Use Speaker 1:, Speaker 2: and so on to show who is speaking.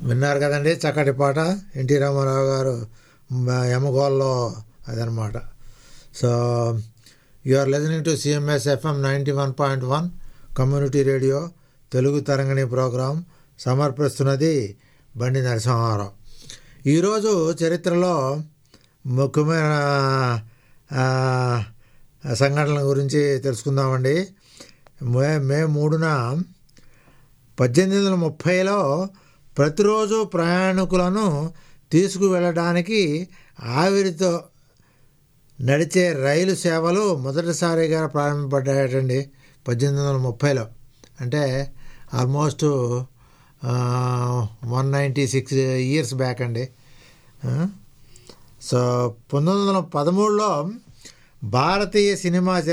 Speaker 1: విన్నారు కదండి చక్కటి పాట ఎన్టీ రామారావు గారు మ- యమగోల్లో అదనమాట so you are listening to CMS FM ninety one point one community radio Telugu Tarangini program సమర్పిస్తున్నది బండి నరసింహారావు ఈరోజు చరిత్రలో ముఖ్యమైన ఆ, సంఘటనల గురించి తెలుసుకుందామండి మే మే మూడున పద్దెనిమిది వందల ముప్పైలో ప్రతిరోజు ప్రయాణికులను తీసుకువెళ్ళడానికి ఆవిరితో నడిచే రైలు సేవలు మొదటిసారిగా ప్రారంభపడ్డాయటండి పద్దెనిమిది వందల ముప్పైలో అంటే almost one ninety six years back అండి ఆ, సో పంతొమ్మిది వందల పదమూడులో భారతీయ సినిమా